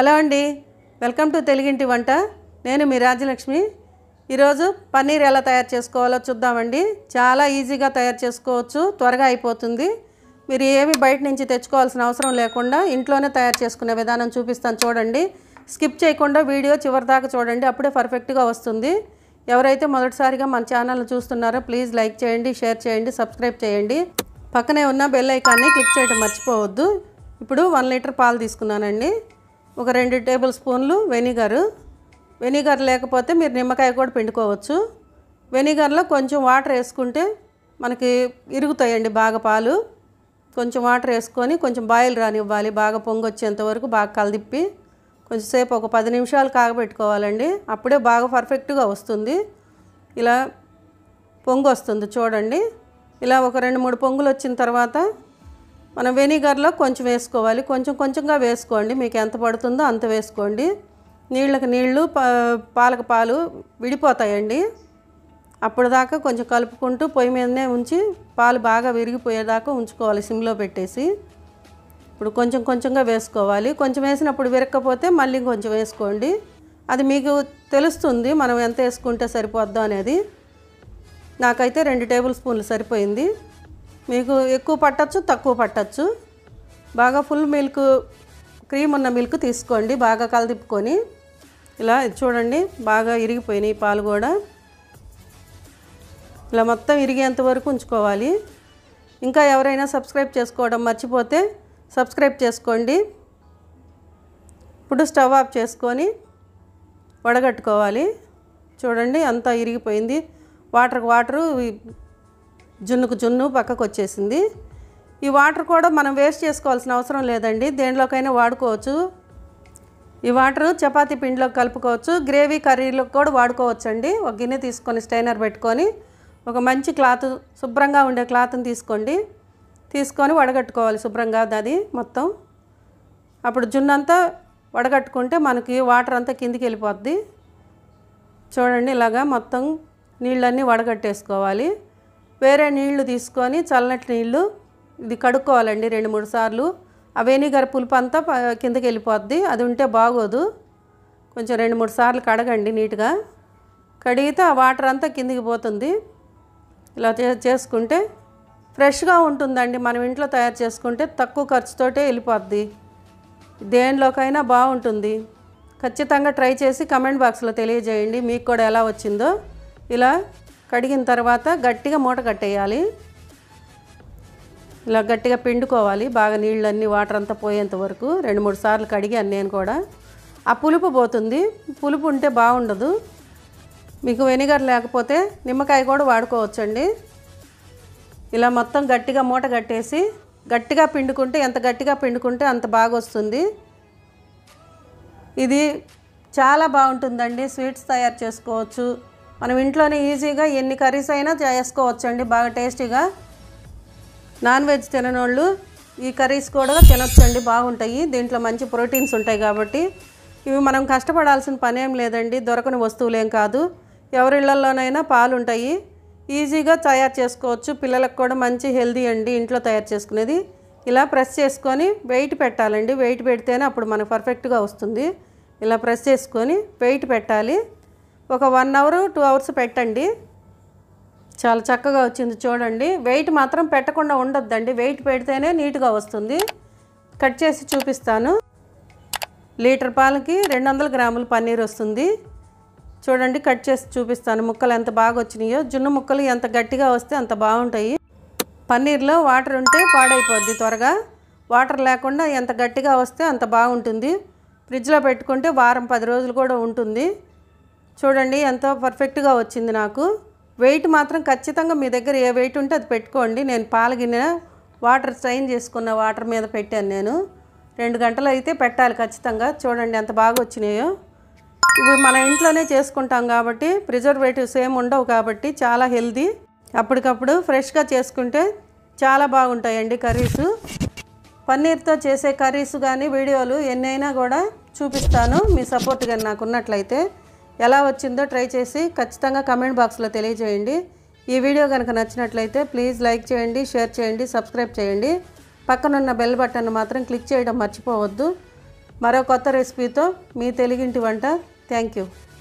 hello అండి welcome to తెలుగింటి వంట నేను మీ రాజ్యలక్ష్మి ఈరోజు పన్నీర్ ఎలా తయారు చేసుకోవాలో చూద్దామండి చాలా ఈజీగా తయారు చేసుకోవచ్చు త్వరగా అయిపోతుంది మీరు ఏమి బయట నుంచి తెచ్చుకోవాల్సిన అవసరం లేకుండా ఇంట్లోనే తయారు చేసుకునే విధానం చూపిస్తాను చూడండి స్కిప్ చేయకుండా వీడియో చివరి దాకా చూడండి అప్పుడే పర్ఫెక్ట్గా వస్తుంది ఎవరైతే మొదటిసారిగా మన ఛానల్ చూస్తున్నారో ప్లీజ్ లైక్ చేయండి షేర్ చేయండి సబ్స్క్రైబ్ చేయండి పక్కనే ఉన్న బెల్ ఐకాన్ని క్లిక్ చేయడం మర్చిపోవద్దు ఇప్పుడు వన్ లీటర్ పాలు తీసుకున్నానండి ఒక రెండు టేబుల్ స్పూన్లు వెనిగరు వెనిగర్ లేకపోతే మీరు నిమ్మకాయ కూడా పిండుకోవచ్చు వెనిగర్లో కొంచెం వాటర్ వేసుకుంటే మనకి ఇరుగుతాయండి బాగా పాలు కొంచెం వాటర్ వేసుకొని కొంచెం బాయిల్ రానివ్వాలి బాగా పొంగి వచ్చేంత వరకు బాగా కలదిప్పి కొంచెం సేపు ఒక పది నిమిషాలు కాగబెట్టుకోవాలండి అప్పుడే బాగా పర్ఫెక్ట్గా వస్తుంది ఇలా పొంగు వస్తుంది చూడండి ఇలా ఒక రెండు మూడు పొంగులు వచ్చిన తర్వాత మనం వెనిగర్లో కొంచెం వేసుకోవాలి కొంచెం కొంచెంగా వేసుకోండి మీకు ఎంత పడుతుందో అంత వేసుకోండి నీళ్ళకి నీళ్ళు పా పాలకు పాలు విడిపోతాయండి అప్పుడు దాకా కొంచెం కలుపుకుంటూ పొయ్యి మీదనే ఉంచి పాలు బాగా విరిగిపోయేదాకా ఉంచుకోవాలి సిమ్లో పెట్టేసి ఇప్పుడు కొంచెం కొంచెంగా వేసుకోవాలి కొంచెం వేసినప్పుడు విరక్కపోతే మళ్ళీ కొంచెం వేసుకోండి అది మీకు తెలుస్తుంది మనం ఎంత వేసుకుంటే సరిపోద్దో అనేది నాకైతే రెండు టేబుల్ స్పూన్లు సరిపోయింది మీకు ఎక్కువ పట్టచ్చు తక్కువ పట్టచ్చు బాగా ఫుల్ మిల్క్ క్రీమ్ ఉన్న మిల్క్ తీసుకోండి బాగా కలదిప్పుకొని ఇలా ఇది చూడండి బాగా ఇరిగిపోయినాయి పాలు కూడా ఇలా మొత్తం ఇరిగేంత వరకు ఉంచుకోవాలి ఇంకా ఎవరైనా సబ్స్క్రైబ్ చేసుకోవడం మర్చిపోతే సబ్స్క్రైబ్ చేసుకోండి ఇప్పుడు స్టవ్ ఆఫ్ చేసుకొని వడగట్టుకోవాలి చూడండి అంతా ఇరిగిపోయింది వాటర్కి వాటరు జున్నుకు జున్ను పక్కకు వచ్చేసింది ఈ వాటర్ కూడా మనం వేస్ట్ చేసుకోవాల్సిన అవసరం లేదండి దేనిలోకైనా వాడుకోవచ్చు ఈ వాటర్ చపాతీ పిండిలో కలుపుకోవచ్చు గ్రేవీ కర్రీలో కూడా వాడుకోవచ్చు అండి ఒక గిన్నె తీసుకొని స్టైనర్ పెట్టుకొని ఒక మంచి క్లాత్ శుభ్రంగా ఉండే క్లాత్ని తీసుకోండి తీసుకొని వడగట్టుకోవాలి శుభ్రంగా అది మొత్తం అప్పుడు జున్నంతా వడగట్టుకుంటే మనకి వాటర్ అంతా కిందికి వెళ్ళిపోద్ది చూడండి ఇలాగా మొత్తం నీళ్ళన్నీ వడగట్టేసుకోవాలి వేరే నీళ్లు తీసుకొని చల్లటి నీళ్ళు ఇది కడుక్కోవాలండి రెండు మూడు సార్లు ఆ వెనిగర్ పులుపు అంతా ప- కిందకి వెళ్ళిపోద్ది అది ఉంటే బాగోదు కొంచెం రెండు మూడు సార్లు కడగండి నీట్గా కడిగితే ఆ వాటర్ అంతా కిందికి పోతుంది ఇలా చే- చేసుకుంటే ఫ్రెష్గా ఉంటుందండి మనం ఇంట్లో తయారు చేసుకుంటే తక్కువ ఖర్చుతోటే వెళ్ళిపోద్ది దేనిలోకైనా బాగుంటుంది ఖచ్చితంగా ట్రై చేసి కమెంట్ బాక్స్లో తెలియజేయండి మీకు కూడా ఎలా వచ్చిందో ఇలా కడిగిన తర్వాత గట్టిగా మూట కట్టేయాలి ఇలా గట్టిగా పిండుకోవాలి బాగా నీళ్ళన్నీ వాటర్ అంతా పోయేంత వరకు రెండు మూడు సార్లు కడిగాను నేను కూడా ఆ పులుపు పోతుంది పులుపు ఉంటే బాగుండదు మీకు వెనిగర్ లేకపోతే నిమ్మకాయ కూడా వాడుకోవచ్చండి ఇలా మొత్తం గట్టిగా మూట కట్టేసి గట్టిగా పిండుకుంటే ఎంత గట్టిగా పిండుకుంటే అంత బాగా వస్తుంది ఇది చాలా బాగుంటుందండి స్వీట్స్ తయారు చేసుకోవచ్చు మనం ఇంట్లోనే ఈజీగా ఎన్ని కర్రీస్ అయినా చేసుకోవచ్చు అండి బాగా టేస్టీగా నాన్ వెజ్ తిననోళ్ళు ఈ కర్రీస్ కూడా తినొచ్చండి బాగుంటాయి దీంట్లో మంచి ప్రోటీన్స్ ఉంటాయి కాబట్టి ఇవి మనం కష్టపడాల్సిన పని ఏం లేదండి దొరకని వస్తువులేం కాదు ఎవరిళ్లలోనైనా పాలు ఉంటాయి ఈజీగా తయారు చేసుకోవచ్చు పిల్లలకు కూడా మంచి హెల్దీ అండి ఇంట్లో తయారు చేసుకునేది ఇలా ప్రెస్ చేసుకొని వెయిట్ పెట్టాలండి వెయిట్ పెడితేనే అప్పుడు మనకు పర్ఫెక్ట్గా వస్తుంది ఇలా ప్రెస్ చేసుకొని వెయిట్ పెట్టాలి ఒక వన్ అవర్ టూ అవర్స్ పెట్టండి చాలా చక్కగా వచ్చింది చూడండి వెయిట్ మాత్రం పెట్టకుండా ఉండొద్దండి వెయిట్ పెడితేనే నీట్గా వస్తుంది కట్ చేసి చూపిస్తాను లీటర్ పాలకి రెండు వందల గ్రాముల పన్నీర్ వస్తుంది చూడండి కట్ చేసి చూపిస్తాను ముక్కలు ఎంత బాగా వచ్చినాయో జున్ను ముక్కలు ఎంత గట్టిగా వస్తే అంత బాగుంటాయి పన్నీర్లో వాటర్ ఉంటే పాడైపోద్ది త్వరగా వాటర్ లేకుండా ఎంత గట్టిగా వస్తే అంత బాగుంటుంది ఫ్రిడ్జ్లో పెట్టుకుంటే వారం పది రోజులు కూడా ఉంటుంది చూడండి ఎంతో పర్ఫెక్ట్గా వచ్చింది నాకు వెయిట్ మాత్రం ఖచ్చితంగా మీ దగ్గర ఏ వెయిట్ ఉంటే అది పెట్టుకోండి నేను పాల గిన్నె వాటర్ స్ట్రైన్ చేసుకున్న వాటర్ మీద పెట్టాను నేను రెండు గంటలు అయితే పెట్టాలి ఖచ్చితంగా చూడండి ఎంత బాగా వచ్చినాయో ఇవి మన ఇంట్లోనే చేసుకుంటాం కాబట్టి ప్రిజర్వేటివ్స్ ఏమి ఉండవు కాబట్టి చాలా హెల్దీ అప్పటికప్పుడు ఫ్రెష్గా చేసుకుంటే చాలా బాగుంటాయండి కర్రీస్ పన్నీర్తో చేసే కర్రీస్ కానీ వీడియోలు ఎన్నైనా కూడా చూపిస్తాను మీ సపోర్ట్ కానీ నాకు ఉన్నట్లయితే ఎలా వచ్చిందో ట్రై చేసి ఖచ్చితంగా కమెంట్ బాక్స్లో తెలియజేయండి ఈ వీడియో కనుక నచ్చినట్లయితే ప్లీజ్ లైక్ చేయండి షేర్ చేయండి సబ్స్క్రైబ్ చేయండి పక్కనున్న బెల్ బటన్ మాత్రం క్లిక్ చేయడం మర్చిపోవద్దు మరో కొత్త రెసిపీతో మీ తెలుగింటి వంట థ్యాంక్ యూ